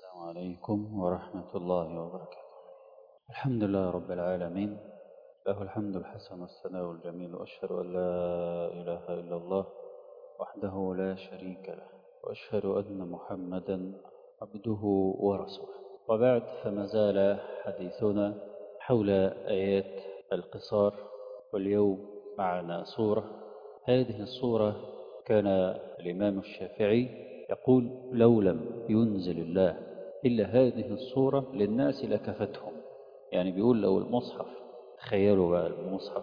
السلام عليكم ورحمة الله وبركاته الحمد لله رب العالمين له الحمد الحسن والثناء الجميل وأشهد أن لا إله إلا الله وحده لا شريك له وأشهد أن محمدا عبده ورسوله وبعد فما زال حديثنا حول آيات القصار واليوم معنا سورة هذه السورة كان الإمام الشافعي يقول لو لم ينزل الله إلا هذه الصورة للناس لكفتهم يعني بيقول لو المصحف تخيلوا بقى المصحف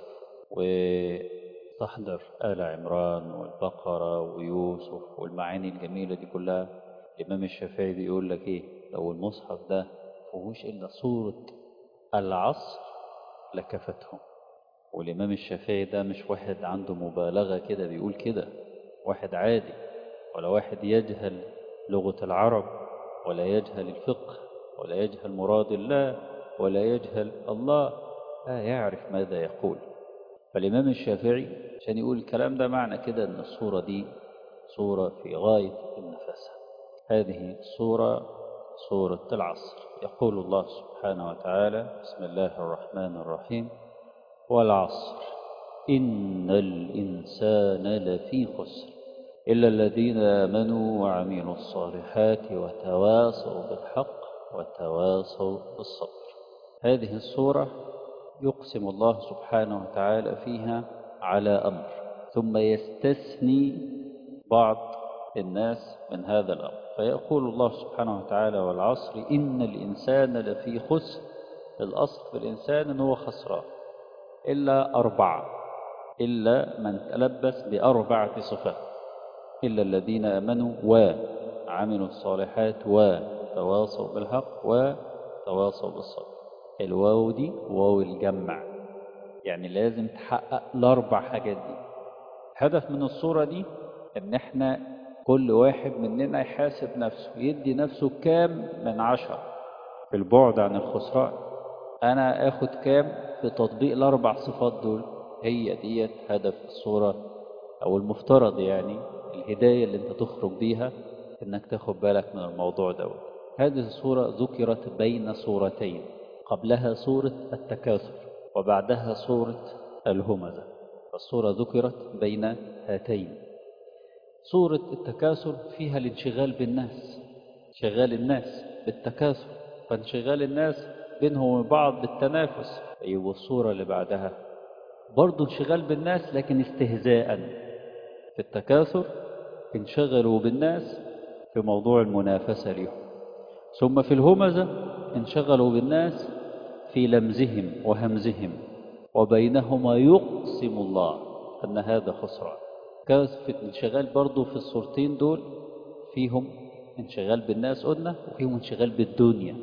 وتحضر آل عمران والبقرة ويوسف والمعاني الجميلة دي كلها الإمام الشافعي بيقول لك إيه لو المصحف ده فيهوش إلا صورة العصر لكفتهم والإمام الشافعي ده مش واحد عنده مبالغة كده بيقول كده واحد عادي ولا واحد يجهل لغة العرب ولا يجهل الفقه ولا يجهل مراد الله ولا يجهل الله لا يعرف ماذا يقول فالإمام الشافعي عشان يقول الكلام ده معنى كده أن الصورة دي صورة في غاية النفاسة هذه الصورة صورة العصر يقول الله سبحانه وتعالى بسم الله الرحمن الرحيم والعصر إن الإنسان لفي خسر إلا الذين آمنوا وعملوا الصالحات وتواصوا بالحق وتواصوا بالصبر هذه السورة يقسم الله سبحانه وتعالى فيها على أمر ثم يستثني بعض الناس من هذا الأمر فيقول الله سبحانه وتعالى والعصر إن الإنسان لفي خسر الأصل في الإنسان أنه خسران إلا أربعة إلا من تلبس بأربعة صفات إلا الذين آمنوا وعملوا الصالحات وتواصوا بالحق وتواصوا بالصبر الواو دي واو الجمع يعني لازم تحقق الأربع حاجات دي الهدف من الصورة دي إن إحنا كل واحد مننا يحاسب نفسه يدي نفسه كام من عشرة في البعد عن الخسران أنا آخد كام في تطبيق الأربع صفات دول هي ديت هدف الصورة أو المفترض يعني الهداية اللي انت تخرج بيها انك تاخد بالك من الموضوع دوت هذه الصورة ذكرت بين صورتين قبلها صورة التكاثر وبعدها صورة الهمزة فالصورة ذكرت بين هاتين صورة التكاثر فيها الانشغال بالناس انشغال الناس بالتكاثر فانشغال الناس بينهم وبين بعض بالتنافس أيوة الصورة اللي بعدها برضه انشغال بالناس لكن استهزاء في التكاثر انشغلوا بالناس في موضوع المنافسة لهم ثم في الهمزة انشغلوا بالناس في لمزهم وهمزهم وبينهما يقسم الله أن هذا خسران كان في الانشغال برضو في الصورتين دول فيهم انشغال بالناس قلنا وفيهم انشغال بالدنيا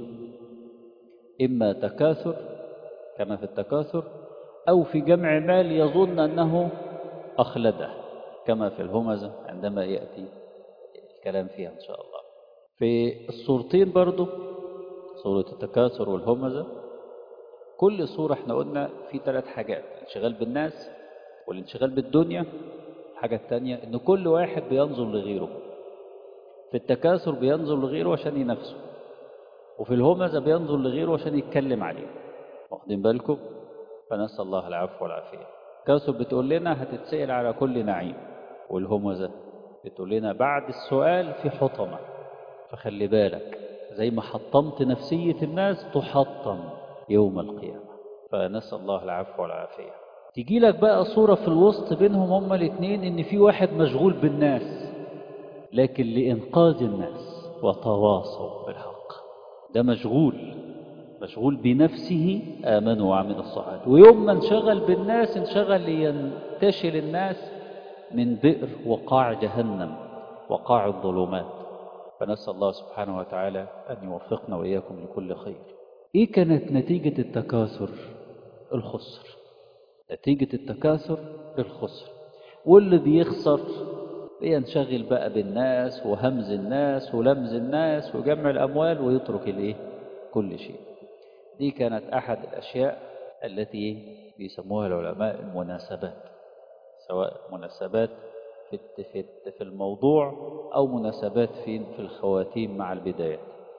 إما تكاثر كما في التكاثر أو في جمع مال يظن أنه أخلده كما في الهمزة عندما يأتي الكلام فيها إن شاء الله في الصورتين برضو صورة التكاثر والهمزة كل صورة احنا قلنا في ثلاث حاجات الانشغال بالناس والانشغال بالدنيا الحاجة الثانية ان كل واحد بينظر لغيره في التكاثر بينظر لغيره عشان ينافسه وفي الهمزة بينظر لغيره عشان يتكلم عليه واخدين بالكم فنسأل الله العفو والعافية التكاثر بتقول لنا هتتسأل على كل نعيم والهمزة بتقول لنا بعد السؤال في حطمة فخلي بالك زي ما حطمت نفسية الناس تحطم يوم القيامة فنسأل الله العفو والعافية تيجي لك بقى صورة في الوسط بينهم هما الاثنين ان في واحد مشغول بالناس لكن لإنقاذ الناس وتواصوا بالحق ده مشغول مشغول بنفسه آمنوا وعملوا الصالحات ويوم ما انشغل بالناس انشغل لينتشل الناس من بئر وقاع جهنم وقاع الظلمات فنسأل الله سبحانه وتعالى أن يوفقنا وإياكم لكل خير إيه كانت نتيجة التكاثر الخسر نتيجة التكاثر الخسر واللي بيخسر بينشغل بقى بالناس وهمز الناس ولمز الناس وجمع الأموال ويترك الإيه كل شيء دي كانت أحد الأشياء التي بيسموها العلماء المناسبات سواء مناسبات في في في الموضوع أو مناسبات في في الخواتيم مع البدايات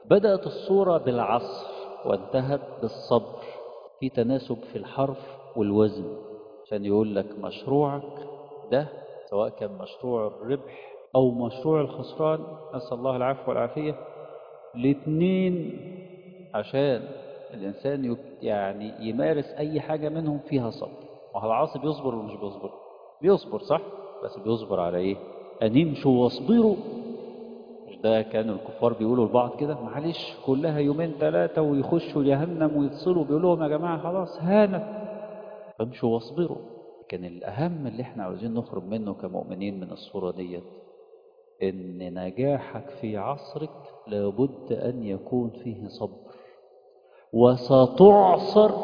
بدأت الصورة بالعصر وانتهت بالصبر في تناسب في الحرف والوزن عشان يقول لك مشروعك ده سواء كان مشروع الربح أو مشروع الخسران نسأل الله العفو والعافية الاثنين عشان الإنسان يعني يمارس أي حاجة منهم فيها صبر وهو العاصي بيصبر ولا مش بيصبر بيصبر صح بس بيصبر على إيه أن يمشوا واصبروا مش ده كان الكفار بيقولوا لبعض كده معلش كلها يومين ثلاثة ويخشوا جهنم ويتصلوا بيقولوا لهم يا جماعة خلاص هانت فامشوا واصبروا كان الأهم اللي احنا عاوزين نخرج منه كمؤمنين من الصورة ديت إن نجاحك في عصرك لابد أن يكون فيه صبر وستعصر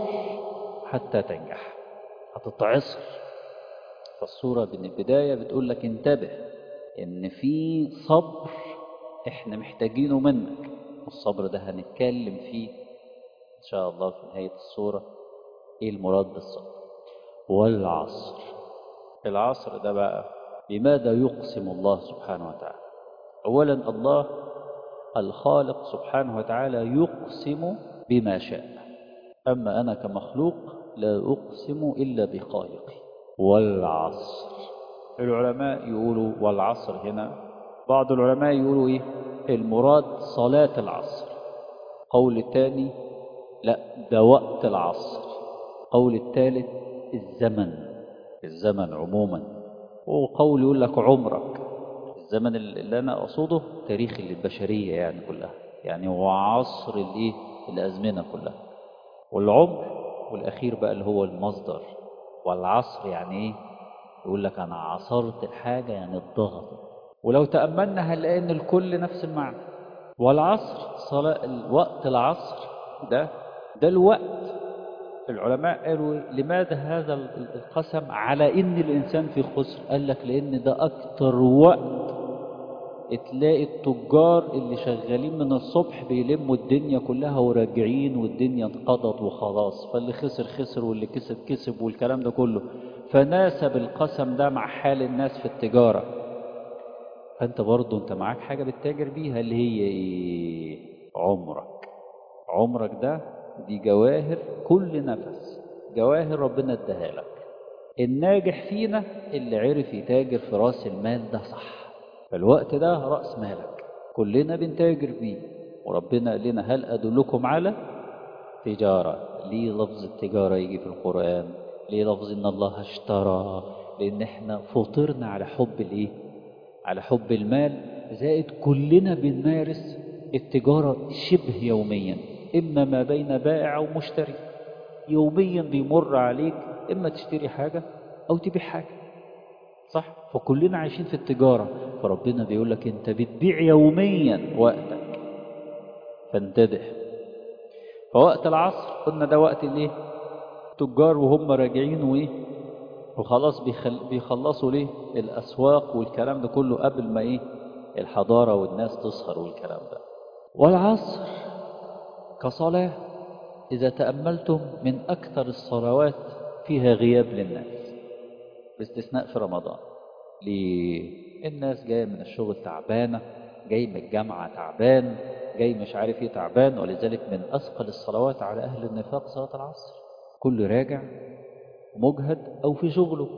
حتى تنجح هتتعصر فالصورة من البداية بتقول لك انتبه إن في صبر إحنا محتاجينه منك والصبر ده هنتكلم فيه إن شاء الله في نهاية الصورة إيه المراد بالصبر والعصر العصر ده بقى بماذا يقسم الله سبحانه وتعالى أولا الله الخالق سبحانه وتعالى يقسم بما شاء أما أنا كمخلوق لا أقسم إلا بخالقي والعصر العلماء يقولوا والعصر هنا بعض العلماء يقولوا إيه المراد صلاة العصر قول الثاني لا ده وقت العصر قول الثالث الزمن الزمن عموما وقول يقول لك عمرك الزمن اللي أنا أقصده تاريخ البشرية يعني كلها يعني هو عصر الإيه الأزمنة كلها والعمر والأخير بقى اللي هو المصدر والعصر يعني إيه يقول لك أنا عصرت الحاجة يعني الضغط ولو تأملنا هنلاقي إن الكل نفس المعنى والعصر صلاة الوقت العصر ده ده الوقت العلماء قالوا لماذا هذا القسم على إن الإنسان في خسر قال لك لأن ده أكتر وقت تلاقي التجار اللي شغالين من الصبح بيلموا الدنيا كلها وراجعين والدنيا انقضت وخلاص فاللي خسر خسر واللي كسب كسب والكلام ده كله فناسب القسم ده مع حال الناس في التجارة فانت برضه انت معاك حاجة بتتاجر بيها اللي هي ايه عمرك عمرك ده دي جواهر كل نفس جواهر ربنا اداها لك الناجح فينا اللي عرف يتاجر في راس المال ده صح فالوقت ده رأس مالك كلنا بنتاجر بيه وربنا قال لنا هل أدلكم على تجارة ليه لفظ التجارة يجي في القرآن ليه لفظ إن الله اشترى لأن احنا فطرنا على حب الايه على حب المال زائد كلنا بنمارس التجارة شبه يوميا إما ما بين بائع ومشتري يوميا بيمر عليك إما تشتري حاجة أو تبيع حاجة صح فكلنا عايشين في التجارة فربنا بيقول لك انت بتبيع يوميا وقتك فانتبه فوقت العصر قلنا ده وقت الايه تجار وهم راجعين وايه وخلاص بيخل... بيخلصوا ليه الاسواق والكلام ده كله قبل ما ايه الحضارة والناس تسهر والكلام ده والعصر كصلاة إذا تأملتم من أكثر الصلوات فيها غياب للناس باستثناء في رمضان ليه الناس جاية من الشغل تعبانة جاي من الجامعة تعبان جاي مش عارف ايه تعبان ولذلك من أثقل الصلوات على أهل النفاق صلاة العصر كل راجع مجهد أو في شغله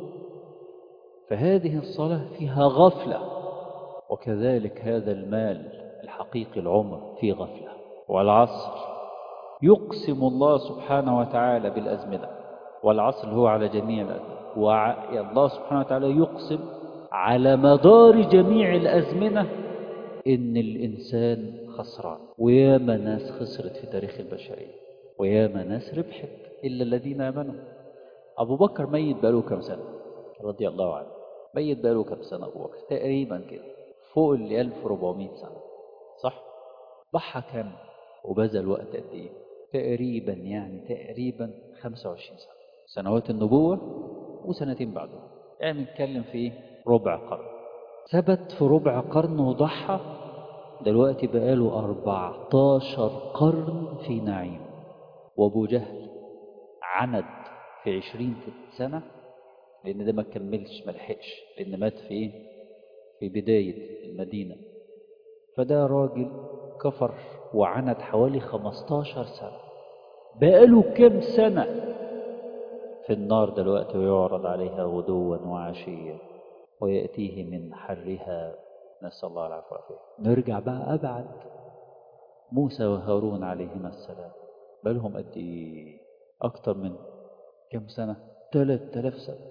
فهذه الصلاة فيها غفلة وكذلك هذا المال الحقيقي العمر في غفلة والعصر يقسم الله سبحانه وتعالى بالأزمنة والعصر هو على جميع الأزمنة والله سبحانه وتعالى يقسم على مدار جميع الأزمنة إن الإنسان خسران وياما ناس خسرت في تاريخ البشرية وياما ناس ربحت إلا الذين آمنوا أبو بكر ميت بقاله كم سنة رضي الله عنه ميت بقاله كم سنة أبو بكر تقريبا كده فوق ال 1400 سنة صح ضحى كم وبذل وقت قد إيه تقريبا يعني تقريبا 25 سنة سنوات النبوة وسنتين بعده يعني نتكلم في ربع قرن ثبت في ربع قرن وضحى دلوقتي بقاله 14 قرن في نعيم وابو جهل عند في 20 سنة لأن ده ما كملش ما لحقش لأن مات في إيه؟ في بداية المدينة فده راجل كفر وعند حوالي 15 سنة بقاله كام سنة في النار دلوقتي ويعرض عليها غدوا وعشيا ويأتيه من حرها نسأل الله العفو والعافية نرجع بقى أبعد موسى وهارون عليهما السلام بقالهم قد إيه أكتر من كم سنة 3000 سنة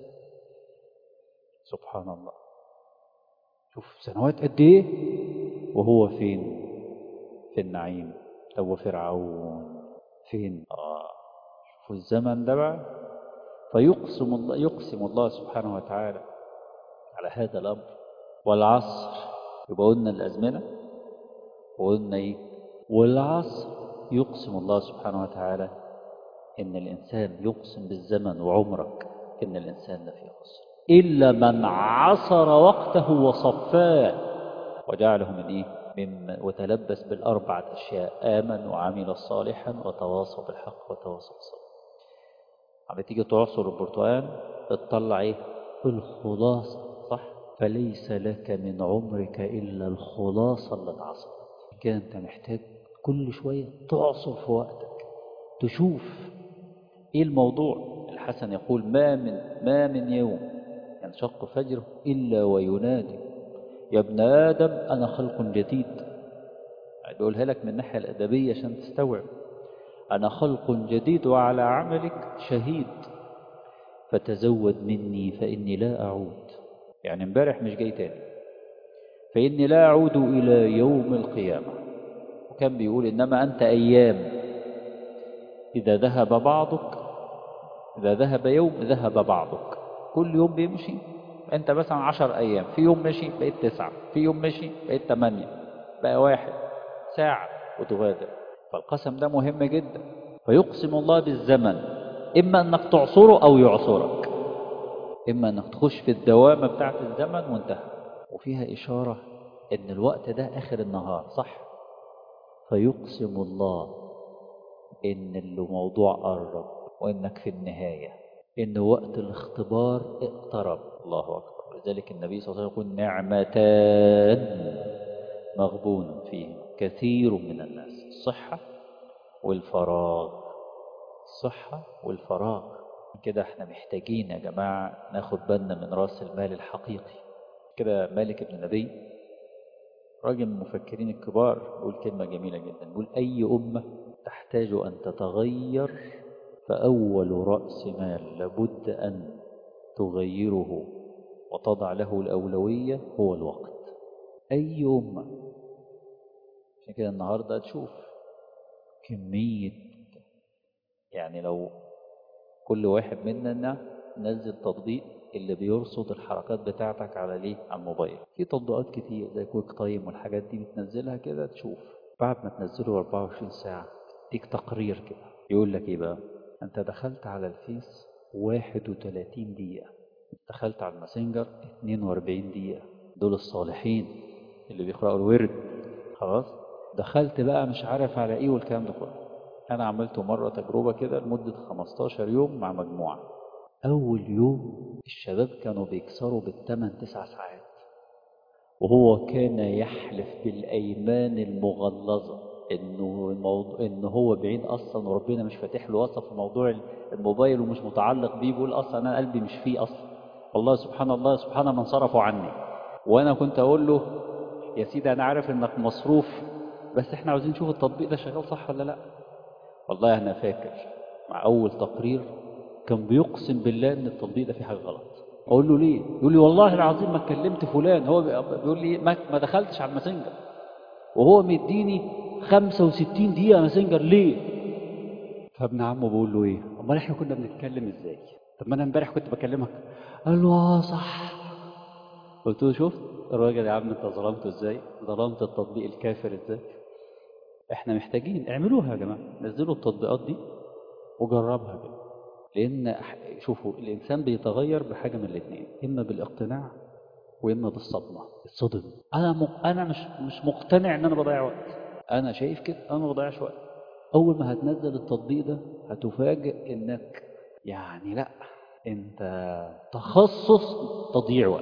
سبحان الله شوف سنوات قد إيه وهو فين في النعيم طب وفرعون فين آه شوفوا الزمن ده بقى فيقسم الله يقسم الله سبحانه وتعالى على هذا الأمر والعصر يبقى قلنا الأزمنة وقلنا إيه والعصر يقسم الله سبحانه وتعالى إن الإنسان يقسم بالزمن وعمرك إن الإنسان لفي خسر إلا من عصر وقته وصفاه وجعله من إيه من وتلبس بالأربعة أشياء آمن وعمل صالحا وتواصى بالحق وتواصى بالصبر عم تيجي تعصر البرتقال تطلع إيه الخلاصة صح فليس لك من عمرك إلا الخلاصة اللي اتعصرت كان أنت محتاج كل شوية تعصر في وقتك تشوف إيه الموضوع الحسن يقول ما من ما من يوم ينشق فجره إلا وينادي يا ابن آدم أنا خلق جديد بقولها لك من الناحية الأدبية عشان تستوعب أنا خلق جديد وعلى عملك شهيد فتزود مني فإني لا أعود يعني امبارح مش جاي تاني فإني لا أعود إلى يوم القيامة وكان بيقول إنما أنت أيام إذا ذهب بعضك إذا ذهب يوم ذهب بعضك كل يوم بيمشي أنت مثلا عشر أيام في يوم مشي بقيت تسعة في يوم مشي بقيت تمانية بقى واحد ساعة وتغادر فالقسم ده مهم جدا فيقسم الله بالزمن إما أنك تعصره أو يعصرك إما أنك تخش في الدوامة بتاعت الزمن وانتهى وفيها إشارة أن الوقت ده آخر النهار صح فيقسم الله إن الموضوع قرب وإنك في النهاية إن وقت الاختبار اقترب الله أكبر لذلك النبي صلى الله عليه وسلم يقول نعمتان مغبون فيهم كثير من الناس الصحة والفراغ الصحة والفراغ كده احنا محتاجين يا جماعة ناخد بالنا من رأس المال الحقيقي كده مالك ابن نبي راجل من المفكرين الكبار بيقول كلمة جميلة جدا بيقول أي أمة تحتاج أن تتغير فأول رأس مال لابد أن تغيره وتضع له الأولوية هو الوقت أي أمة عشان كده النهاردة تشوف كمية يعني لو كل واحد مننا نزل تطبيق اللي بيرصد الحركات بتاعتك على ليه على الموبايل في تطبيقات كتير زي كويك تايم والحاجات دي بتنزلها كده تشوف بعد ما تنزله 24 ساعة تديك تقرير كده يقول لك ايه بقى انت دخلت على الفيس 31 دقيقة دخلت على الماسنجر 42 دقيقة دول الصالحين اللي بيقرأوا الورد خلاص دخلت بقى مش عارف على ايه والكلام ده كله انا عملته مرة تجربة كده لمدة 15 يوم مع مجموعة اول يوم الشباب كانوا بيكسروا بالثمان تسع ساعات وهو كان يحلف بالايمان المغلظة انه الموضوع ان هو بعيد اصلا وربنا مش فاتح له وصف في موضوع الموبايل ومش متعلق بيه بيقول اصلا انا قلبي مش فيه اصلا والله سبحان الله سبحان من صرفوا عني وانا كنت اقول له يا سيدي انا عارف انك مصروف بس احنا عاوزين نشوف التطبيق ده شغال صح ولا لا والله انا فاكر مع اول تقرير كان بيقسم بالله ان التطبيق ده فيه حاجه غلط اقول له ليه يقول لي والله العظيم ما كلمت فلان هو بيقول لي ما, ما دخلتش على الماسنجر وهو مديني 65 دقيقه ماسنجر ليه فابن عمه بقول له ايه امال احنا كنا بنتكلم ازاي طب ما انا امبارح كنت بكلمك قال له اه صح قلت له شفت الراجل يا عم انت ظلمته ازاي ظلمت التطبيق الكافر ازاي احنا محتاجين اعملوها يا جماعه نزلوا التطبيقات دي وجربها كده لان شوفوا الانسان بيتغير بحاجه من الاثنين اما بالاقتناع واما بالصدمه الصدم انا مق... انا مش مش مقتنع ان انا بضيع وقت انا شايف كده انا ما بضيعش وقت اول ما هتنزل التطبيق ده هتفاجئ انك يعني لا انت تخصص تضييع وقت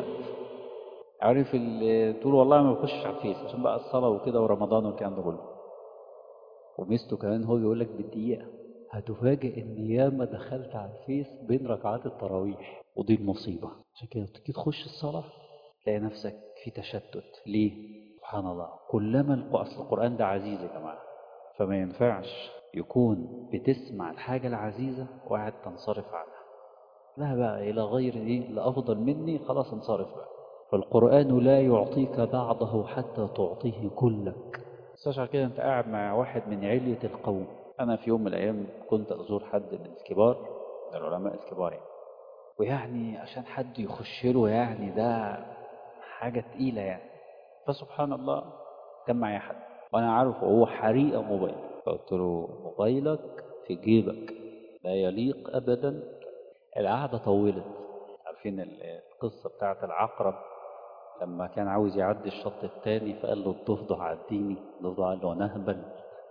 عارف اللي تقول والله ما بخشش على الفيس عشان بقى الصلاه وكده ورمضان والكلام ده كله وميزته كمان هو بيقول لك بالدقيقة هتفاجئ ان ياما دخلت على الفيس بين ركعات التراويح ودي المصيبة عشان كده تيجي تخش الصلاة تلاقي نفسك في تشتت ليه؟ سبحان الله كلما الق- أصل القرآن ده عزيز يا جماعة فما ينفعش يكون بتسمع الحاجة العزيزة وقاعد تنصرف عنها لا بقى إلى غير دي لأفضل مني خلاص انصرف بقى فالقرآن لا يعطيك بعضه حتى تعطيه كلك استشعر كده أنت قاعد مع واحد من علية القوم أنا في يوم من الأيام كنت أزور حد من الكبار من العلماء الكبار يعني ويعني عشان حد يخش له يعني ده حاجة تقيلة يعني فسبحان الله كان معايا حد وأنا عارف هو حريقة موبايل فقلت له موبايلك في جيبك لا يليق أبدا القعدة طولت عارفين ال- القصة بتاعت العقرب لما كان عاوز يعدي الشط التاني فقال له الضفدع عديني الضفدع قال له أنا أهبل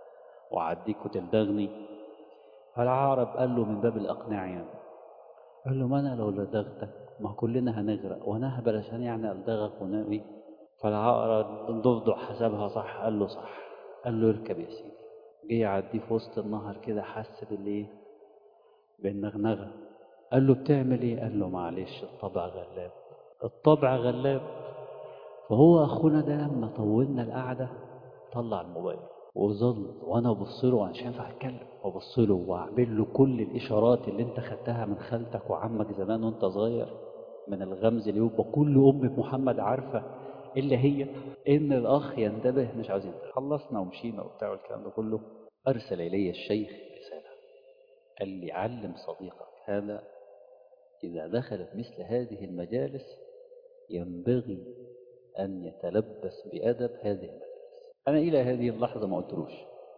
وعديك وتلدغني فالعقرب قال له من باب الإقناع يعني قال له ما أنا لو لدغتك ما كلنا هنغرق وأنا أهبل عشان يعني ألدغك وناوي فالعقرب الضفدع حسبها صح قال له صح قال له اركب يا سيدي جه يعديه في وسط النهر كده حس بالايه بالنغنغه قال له بتعمل ايه قال له معلش الطبع غلاب الطبع غلاب فهو اخونا ده لما طولنا القعده طلع الموبايل وظل وانا ابص له انا مش هينفع اتكلم وابص له واعمل له كل الاشارات اللي انت خدتها من خالتك وعمك زمان وانت صغير من الغمز اللي يبقى كل ام محمد عارفه الا هي ان الاخ ينتبه مش عاوز ينتبه خلصنا ومشينا وبتاع والكلام ده كله ارسل الي الشيخ رساله قال لي علم صديقك هذا اذا دخلت مثل هذه المجالس ينبغي ان يتلبس بادب هذه المجالس انا الى هذه اللحظه ما قلتلوش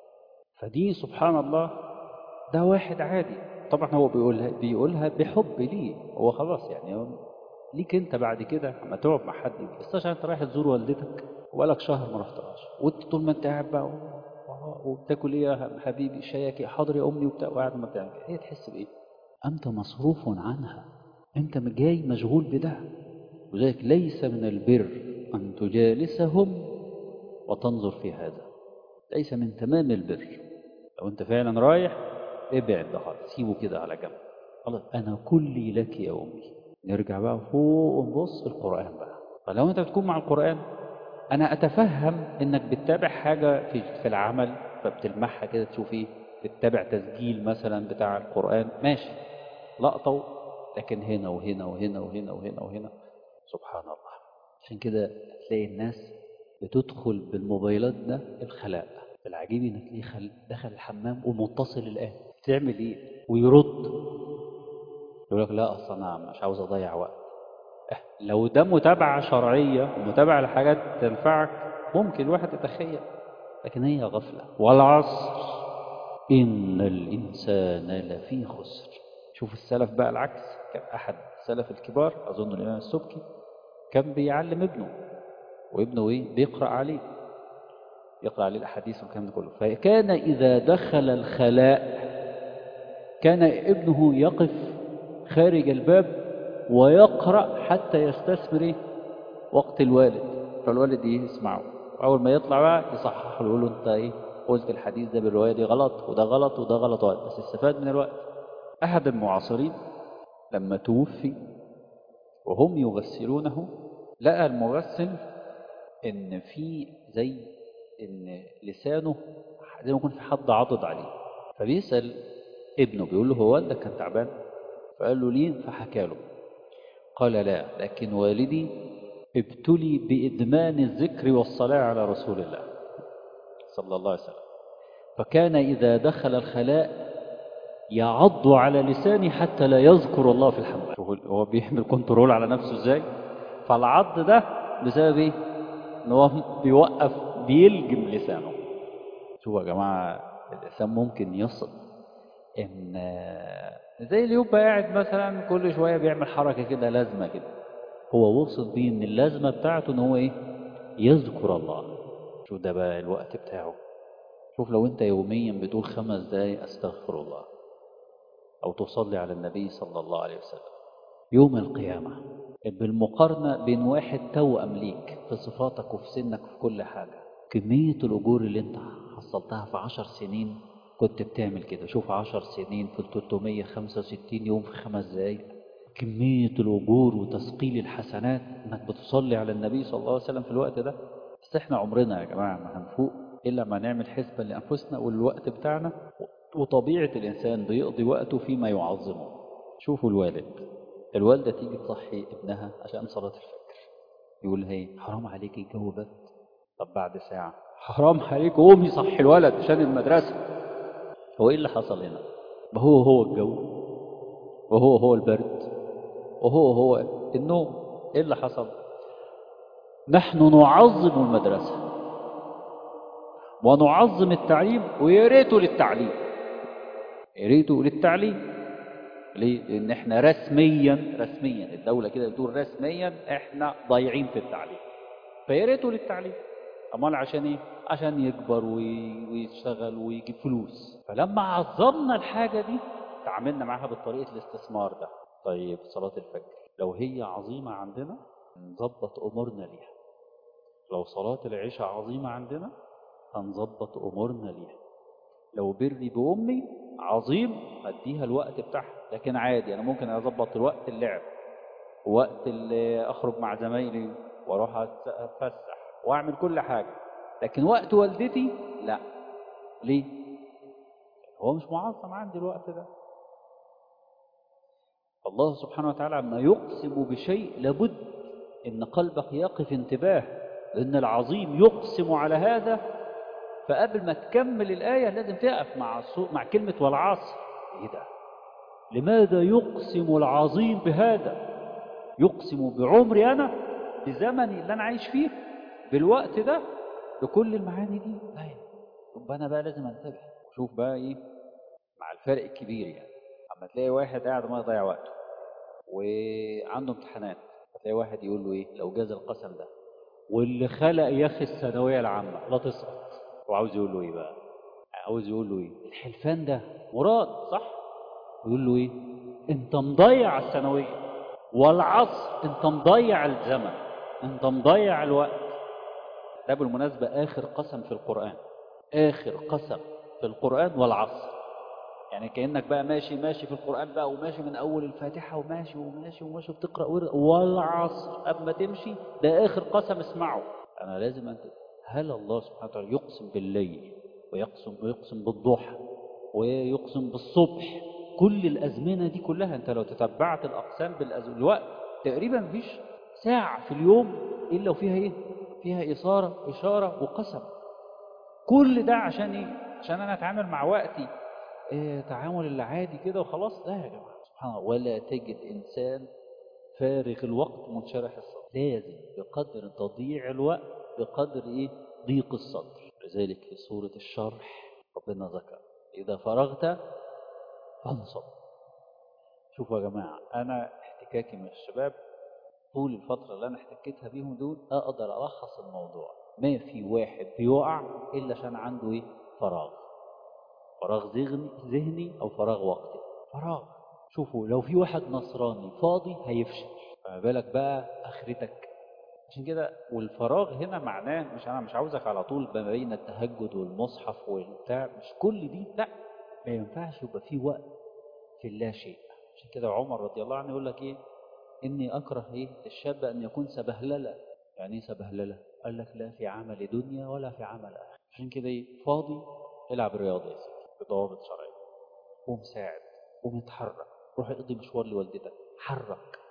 فدي سبحان الله ده واحد عادي طبعا هو بيقولها بيقولها بحب ليه هو خلاص يعني هو ليك انت بعد كده اما تقعد مع حد استشعر انت رايح تزور والدتك وبقالك شهر ما رحتهاش وانت طول ما انت قاعد بقى و- وبتاكل ايه يا حبيبي شايك إيه؟ حاضر يا امي وبتاع وقاعد ما بتعمل كده. هي تحس بايه؟ انت مصروف عنها انت جاي مشغول بده وذلك ليس من البر ان تجالسهم وتنظر في هذا ليس من تمام البر لو انت فعلا رايح ابعد ده خالص سيبه كده على جنب خلاص انا كلي لك يا امي نرجع بقى فوق ونبص القران بقى فلو انت بتكون مع القران انا اتفهم انك بتتابع حاجه في في العمل فبتلمحها كده تشوف ايه بتتابع تسجيل مثلا بتاع القران ماشي لقطه لكن هنا وهنا وهنا وهنا وهنا وهنا سبحان الله عشان كده تلاقي الناس بتدخل بالموبايلات ده الخلاء العجيب انك تلاقيه خل... دخل الحمام ومتصل الان تعمل ايه ويرد يقول لك لا اصل انا مش عاوز اضيع وقت إه، لو ده متابعه شرعيه ومتابعه لحاجات تنفعك ممكن الواحد يتخيل لكن هي غفله والعصر ان الانسان لفي خسر شوف السلف بقى العكس كان احد السلف الكبار اظن الامام السبكي كان بيعلم ابنه وابنه ايه بيقرا عليه يقرا عليه الاحاديث والكلام ده كله فكان اذا دخل الخلاء كان ابنه يقف خارج الباب ويقرا حتى يستثمر إيه؟ وقت الوالد فالوالد ايه يسمعه اول ما يطلع بقى يصحح له يقول له انت ايه قلت الحديث ده بالروايه دي غلط وده غلط وده غلط بس استفاد من الوقت احد المعاصرين لما توفي وهم يغسلونه لقى المغسل ان في زي ان لسانه زي ما يكون في حد عضد عليه فبيسال ابنه بيقول له هو والدك كان تعبان فقال له ليه فحكى له قال لا لكن والدي ابتلي بإدمان الذكر والصلاة على رسول الله صلى الله عليه وسلم فكان إذا دخل الخلاء يعض على لسانه حتى لا يذكر الله في الحمام شوفوا هو بيعمل كنترول على نفسه ازاي فالعض ده بسبب ايه ان هو بيوقف بيلجم لسانه شوفوا يا جماعه الانسان ممكن يصل ان زي اللي يبقى قاعد مثلا كل شويه بيعمل حركه كده لازمه كده هو وصل بيه ان اللازمه بتاعته ان هو ايه يذكر الله شوف ده بقى الوقت بتاعه شوف لو انت يوميا بتقول خمس دقايق استغفر الله او تصلي على النبي صلى الله عليه وسلم يوم القيامه بالمقارنه بين واحد توأم ليك في صفاتك وفي سنك وفي كل حاجه كميه الاجور اللي انت حصلتها في عشر سنين كنت بتعمل كده شوف عشر سنين في 365 يوم في خمس دقايق كمية الأجور وتثقيل الحسنات إنك بتصلي على النبي صلى الله عليه وسلم في الوقت ده بس إحنا عمرنا يا جماعة ما هنفوق إلا ما نعمل حسبة لأنفسنا والوقت بتاعنا وطبيعة الإنسان بيقضي وقته فيما يعظمه شوفوا الوالد الوالدة تيجي تصحي ابنها عشان صلاة الفجر يقول هي حرام عليك الجو برد طب بعد ساعة حرام عليك قومي صحي الولد عشان المدرسة هو ايه اللي حصل هنا ما هو هو الجو وهو هو البرد وهو هو النوم ايه اللي حصل نحن نعظم المدرسة ونعظم التعليم ويا ريته للتعليم يا ريته للتعليم ليه؟ لأن احنا رسميا رسميا الدولة كده بتقول رسميا احنا ضايعين في التعليم فيا ريته للتعليم أمال عشان ايه؟ عشان يكبر وي- ويشتغل ويجيب فلوس فلما عظمنا الحاجة دي تعاملنا معاها بطريقة الاستثمار ده طيب صلاة الفجر لو هي عظيمة عندنا نظبط أمورنا ليها لو صلاة العشاء عظيمة عندنا هنظبط أمورنا ليها لو بري بأمي عظيم هديها الوقت بتاعها لكن عادي أنا ممكن أظبط الوقت اللعب وقت اللي أخرج مع زمايلي وأروح أتفسح وأعمل كل حاجة لكن وقت والدتي لا ليه؟ هو مش معظم عندي الوقت ده الله سبحانه وتعالى عما يقسم بشيء لابد ان قلبك يقف انتباه لان العظيم يقسم على هذا فقبل ما تكمل الآية لازم تقف مع الصو- مع كلمة والعصر ايه ده لماذا يقسم العظيم بهذا يقسم بعمري أنا بزمني اللي أنا عايش فيه بالوقت ده بكل المعاني دي لا يبقى أنا بقى لازم أنتبه شوف بقى إيه مع الفرق الكبير يعني اما تلاقي واحد قاعد ما يضيع وقته وعنده امتحانات هتلاقي واحد يقول له ايه لو جاز القسم ده واللي خلق يا اخي الثانويه العامه لا تسقط وعاوز يقول له ايه بقى عاوز يقول له ايه الحلفان ده مراد صح يقول له ايه انت مضيع الثانويه والعصر انت مضيع الزمن انت مضيع الوقت ده بالمناسبه اخر قسم في القران اخر قسم في القران والعصر يعني كأنك بقى ماشي ماشي في القرآن بقى وماشي من أول الفاتحة وماشي وماشي وماشي بتقرأ ورق والعصر قبل ما تمشي ده آخر قسم اسمعه أنا لازم أنت هل الله سبحانه وتعالى يقسم بالليل ويقسم ويقسم بالضحى ويقسم بالصبح كل الأزمنة دي كلها أنت لو تتبعت الأقسام بالأز... الوقت تقريبا مفيش ساعة في اليوم إلا وفيها إيه؟ فيها إثارة إشارة وقسم كل ده عشان إيه؟ عشان أنا أتعامل مع وقتي إيه تعامل العادي كده وخلاص لا يا جماعة سبحان الله ولا تجد إنسان فارغ الوقت منشرح الصدر لازم بقدر تضييع الوقت بقدر إيه ضيق الصدر لذلك في سورة الشرح ربنا ذكر إذا فرغت فانصب شوفوا يا جماعة أنا احتكاكي من الشباب طول الفترة اللي أنا احتكيتها بيهم دول أقدر ألخص الموضوع ما في واحد بيقع إلا عشان عنده إيه فراغ فراغ ذهني ذهني او فراغ وقتي فراغ شوفوا لو في واحد نصراني فاضي هيفشل فما بالك بقى اخرتك عشان كده والفراغ هنا معناه مش انا مش عاوزك على طول ما بين التهجد والمصحف والبتاع مش كل دي لا ما ينفعش يبقى في وقت في اللا شيء عشان كده عمر رضي الله عنه يقول لك ايه اني اكره ايه الشاب ان يكون سبهلله يعني ايه سبهلله قال لك لا في عمل دنيا ولا في عمل اخره عشان كده ايه فاضي العب رياضه يا سيدي بضوابط شرعية قوم ساعد قوم اتحرك روح اقضي مشوار لوالدتك حرك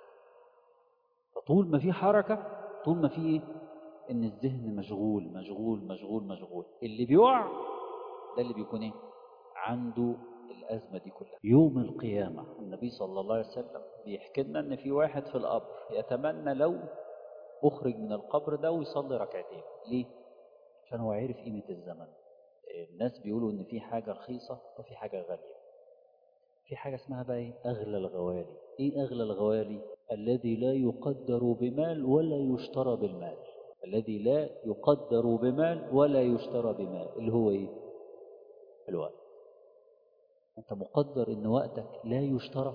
فطول ما في حركة طول ما في ايه ان الذهن مشغول مشغول مشغول مشغول اللي بيقع ده اللي بيكون ايه عنده الأزمة دي كلها يوم القيامة النبي صلى الله عليه وسلم بيحكي لنا ان في واحد في القبر يتمنى لو أخرج من القبر ده ويصلي ركعتين ليه؟ عشان هو عرف قيمة الزمن الناس بيقولوا ان في حاجة رخيصة وفي حاجة غالية في حاجة اسمها بقى ايه اغلى الغوالي ايه اغلى الغوالي الذي لا يقدر بمال ولا يشترى بالمال الذي لا يقدر بمال ولا يشترى بمال اللي هو ايه الوقت انت مقدر ان وقتك لا يشترى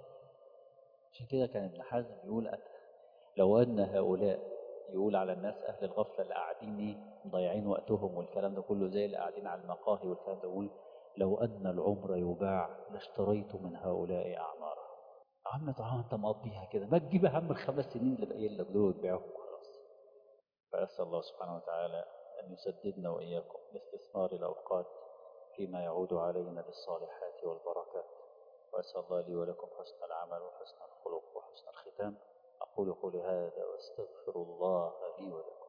عشان كده كان ابن حزم يقول أت- لو ان هؤلاء يقول على الناس اهل الغفلة اللي قاعدين ايه مضيعين وقتهم والكلام ده كله زي اللي قاعدين على المقاهي والكلام ده يقول لو أن العمر يباع لاشتريت من هؤلاء أعمارا عم طبعا أنت مقضيها كده ما تجيب هم الخمس سنين اللي باقيين لك دول وتبيعهم خلاص فأسأل الله سبحانه وتعالى أن يسددنا وإياكم لاستثمار الأوقات فيما يعود علينا بالصالحات والبركات وأسأل الله لي ولكم حسن العمل وحسن الخلق وحسن الختام أقول قولي هذا واستغفر الله لي ولكم